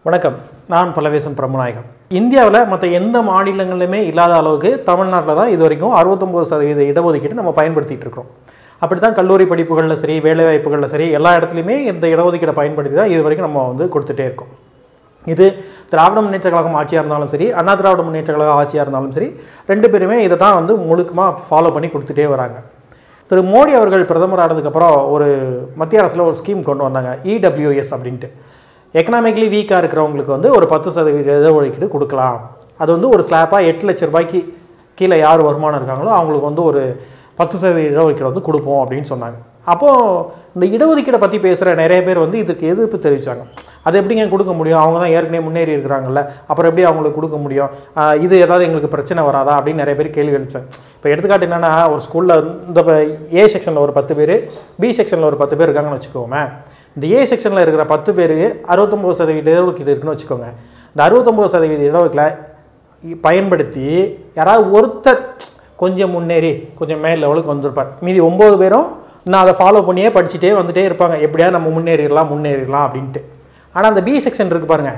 வணக்கம் நான் பலவேசன் பிரம்மநாயகம் இந்தியாவில் மற்ற எந்த மாநிலங்களிலுமே இல்லாத அளவுக்கு தமிழ்நாட்டில் தான் இது வரைக்கும் அறுபத்தொம்போது சதவீத இடஒதுக்கீடு நம்ம பயன்படுத்திட்டு இருக்கிறோம் அப்படி தான் கல்லூரி படிப்புகளில் சரி வேலைவாய்ப்புகளில் சரி எல்லா இடத்துலையுமே இந்த இடஒதுக்கீடை பயன்படுத்தி தான் இது வரைக்கும் நம்ம வந்து கொடுத்துட்டே இருக்கோம் இது திராவிட முன்னேற்ற கழகம் ஆட்சியாக இருந்தாலும் சரி அண்ணா திராவிட முன்னேற்ற கழகம் ஆட்சியாக இருந்தாலும் சரி ரெண்டு பேருமே இதை தான் வந்து முழுக்கமாக ஃபாலோ பண்ணி கொடுத்துட்டே வராங்க திரு மோடி அவர்கள் பிரதமர் ஆனதுக்கப்புறம் ஒரு மத்திய அரசில் ஒரு ஸ்கீம் கொண்டு வந்தாங்க இடபிள்யூஎஸ் அப்படின்ட்டு எக்கனாமிக்கலி வீக்காக இருக்கிறவங்களுக்கு வந்து ஒரு பத்து சதவீத இடஒதுக்கீடு கொடுக்கலாம் அது வந்து ஒரு ஸ்லாப்பாக எட்டு லட்ச ரூபாய்க்கு கீழே யார் வருமானம் இருக்காங்களோ அவங்களுக்கு வந்து ஒரு பத்து சதவீத இடஒதுக்கீடு வந்து கொடுப்போம் அப்படின்னு சொன்னாங்க அப்போது இந்த இடஒதுக்கீடை பற்றி பேசுகிற நிறைய பேர் வந்து இதுக்கு எதிர்ப்பு தெரிவித்தாங்க அது எப்படிங்க கொடுக்க முடியும் அவங்க தான் ஏற்கனவே முன்னேறி இருக்கிறாங்கல்ல அப்புறம் எப்படி அவங்களுக்கு கொடுக்க முடியும் ஆஹ் இது ஏதாவது எங்களுக்கு பிரச்சனை வராதா அப்படின்னு நிறைய பேர் கேள்வி எழுப்பிச்சாங்க இப்போ எடுத்துக்காட்டு என்னென்னா ஒரு ஸ்கூலில் இந்த ஏ செக்ஷனில் ஒரு பத்து பேர் பி செக்ஷனில் ஒரு பத்து பேர் இருக்காங்கன்னு வச்சுக்கோமே இந்த ஏ செக்ஷனில் இருக்கிற பத்து பேர் அறுபத்தொம்போது சதவீத இடஒதுக்கீடு இருக்குன்னு வச்சுக்கோங்க இந்த அறுபத்தொம்போது சதவீத இடஒதுக்கீட்டில் பயன்படுத்தி யாராவது ஒருத்தர் கொஞ்சம் முன்னேறி கொஞ்சம் மேல் லெவலுக்கு வந்திருப்பார் மீதி ஒம்பது பேரும் நான் அதை ஃபாலோ பண்ணியே படிச்சுட்டே வந்துட்டே இருப்பாங்க எப்படியாவது நம்ம முன்னேறிடலாம் முன்னேறிடலாம் அப்படின்ட்டு ஆனால் அந்த பி செக்ஷன் இருக்கு பாருங்க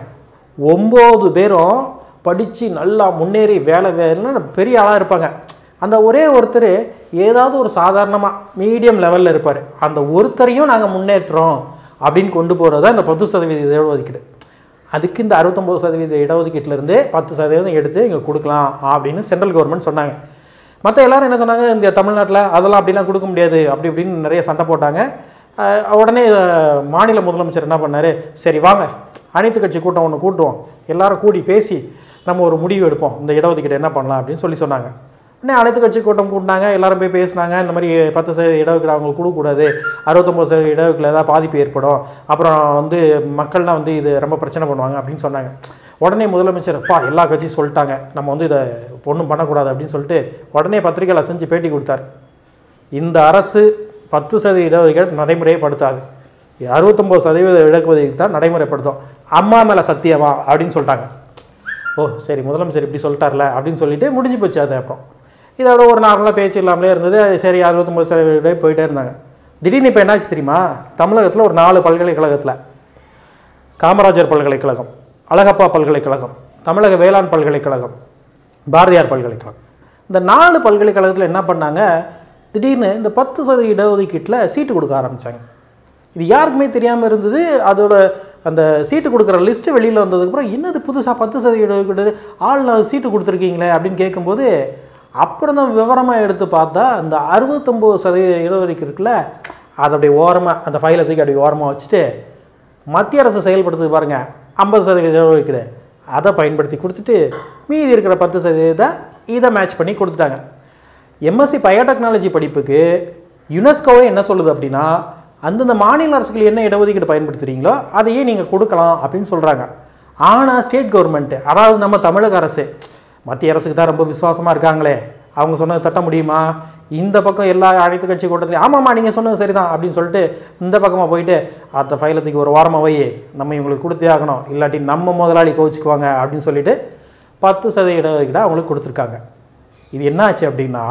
ஒம்பது பேரும் படித்து நல்லா முன்னேறி வேலை வேலைன்னு பெரிய ஆளாக இருப்பாங்க அந்த ஒரே ஒருத்தர் ஏதாவது ஒரு சாதாரணமாக மீடியம் லெவலில் இருப்பார் அந்த ஒருத்தரையும் நாங்கள் முன்னேற்றுறோம் அப்படின்னு கொண்டு போகிறது தான் இந்த பத்து சதவீத இடஒதுக்கீடு அதுக்கு இந்த அறுபத்தொம்போது சதவீத இடஒதுக்கீட்டிலேருந்து பத்து சதவீதம் எடுத்து இங்கே கொடுக்கலாம் அப்படின்னு சென்ட்ரல் கவர்மெண்ட் சொன்னாங்க மற்ற எல்லாரும் என்ன சொன்னாங்க இந்த தமிழ்நாட்டில் அதெல்லாம் அப்படிலாம் கொடுக்க முடியாது அப்படி இப்படின்னு நிறைய சண்டை போட்டாங்க அஹ் உடனே அஹ், மாநில முதலமைச்சர் என்ன பண்ணார் சரி வாங்க அனைத்து கட்சி கூட்டம் ஒன்று கூட்டுவோம் எல்லாரும் கூடி பேசி நம்ம ஒரு முடிவு எடுப்போம் இந்த இடஒதுக்கீடு என்ன பண்ணலாம் அப்படின்னு சொல்லி சொன்னாங்க உடனே அனைத்து கட்சி கூட்டம் கூட்டினாங்க எல்லாரும் போய் பேசினாங்க இந்த மாதிரி பத்து சதவீத இடஒதுக்கீடு அவங்களுக்கு கொடுக்கக்கூடாது அறுபத்தொம்பது சதவீத இடஒதுக்கீடு ஏதாவது பாதிப்பு ஏற்படும் அப்புறம் வந்து மக்கள்லாம் வந்து இது ரொம்ப பிரச்சனை பண்ணுவாங்க அப்படின்னு சொன்னாங்க உடனே முதலமைச்சர் அப்பா எல்லா கட்சியும் சொல்லிட்டாங்க நம்ம வந்து இதை ஒன்றும் பண்ணக்கூடாது அப்படின்னு சொல்லிட்டு உடனே பத்திரிகையில் செஞ்சு பேட்டி கொடுத்தார் இந்த அரசு பத்து சதவீத இடஒதுக்கீடு நடைமுறைப்படுத்தாது அறுபத்தொம்போது சதவீத இடஒதுக்கீடு தான் நடைமுறைப்படுத்தும் அம்மா மேலே சத்தியமா அப்படின்னு சொல்லிட்டாங்க ஓ சரி முதலமைச்சர் இப்படி சொல்லிட்டார்ல அப்படின்னு சொல்லிட்டு முடிஞ்சு போச்சு அது அப்புறம் இதோட ஒரு நார்மலாக பேச்சு இல்லாமலே இருந்தது அது சரி அறுபத்தொம்பது சதவீதம் போயிட்டே இருந்தாங்க திடீர்னு இப்போ என்னாச்சு தெரியுமா தமிழகத்தில் ஒரு நாலு பல்கலைக்கழகத்தில் காமராஜர் பல்கலைக்கழகம் அழகப்பா பல்கலைக்கழகம் தமிழக வேளாண் பல்கலைக்கழகம் பாரதியார் பல்கலைக்கழகம் இந்த நாலு பல்கலைக்கழகத்தில் என்ன பண்ணாங்க திடீர்னு இந்த பத்து சதவீத இடஒதுக்கீட்டில் சீட்டு கொடுக்க ஆரம்பித்தாங்க இது யாருக்குமே தெரியாமல் இருந்தது அதோட அந்த சீட்டு கொடுக்குற லிஸ்ட்டு வெளியில் வந்ததுக்கப்புறம் என்னது புதுசாக பத்து சதவீத இடஒதுக்கீடு ஆள் சீட்டு கொடுத்துருக்கீங்களே அப்படின்னு கேட்கும்போது அப்புறம் தான் விவரமாக எடுத்து பார்த்தா இந்த அறுபத்தொம்போது சதவீத இடஒதுக்கீடு இருக்குல்ல அதை அப்படியே ஓரமாக அந்த ஃபைலை தூக்கி அப்படியே ஓரமாக வச்சுட்டு மத்திய அரசு செயல்படுத்துது பாருங்க ஐம்பது சதவீத இடஒதுக்கீடு அதை பயன்படுத்தி கொடுத்துட்டு மீதி இருக்கிற பத்து சதவீதத்தை இதை மேட்ச் பண்ணி கொடுத்துட்டாங்க எம்எஸ்சி பயோடெக்னாலஜி படிப்புக்கு யுனெஸ்கோவே என்ன சொல்லுது அப்படின்னா அந்தந்த மாநில அரசுகள் என்ன இடஒதுக்கீடு பயன்படுத்துகிறீங்களோ அதையே நீங்கள் கொடுக்கலாம் அப்படின்னு சொல்கிறாங்க ஆனால் ஸ்டேட் கவர்மெண்ட்டு அதாவது நம்ம தமிழக அரசு மத்திய அரசுக்கு தான் ரொம்ப விசுவாசமாக இருக்காங்களே அவங்க சொன்னது தட்ட முடியுமா இந்த பக்கம் எல்லா அனைத்து கட்சி கூட்டத்திலையும் ஆமாம்மா நீங்கள் சொன்னது சரிதான் அப்படின்னு சொல்லிட்டு இந்த பக்கமாக போயிட்டு அந்த ஃபைலத்துக்கு ஒரு வாரமாக வை நம்ம இவங்களுக்கு கொடுத்தே ஆகணும் இல்லாட்டி நம்ம முதலாளி கோவிச்சுக்குவாங்க அப்படின்னு சொல்லிட்டு பத்து சதவீத இடஒதுக்கீடு அவங்களுக்கு கொடுத்துருக்காங்க இது என்ன ஆச்சு அப்படின்னா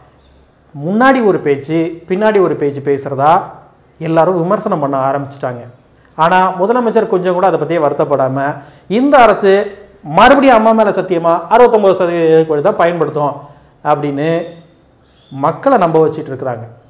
முன்னாடி ஒரு பேச்சு பின்னாடி ஒரு பேச்சு பேசுகிறதா எல்லாரும் விமர்சனம் பண்ண ஆரம்பிச்சிட்டாங்க ஆனால் முதலமைச்சர் கொஞ்சம் கூட அதை பற்றியே வருத்தப்படாமல் இந்த அரசு மறுபடியும் அம்மா மேலே சத்தியமாக அறுபத்தொம்பது சதவீத தான் பயன்படுத்தும் அப்படின்னு மக்களை நம்ப வச்சிட்டு இருக்கிறாங்க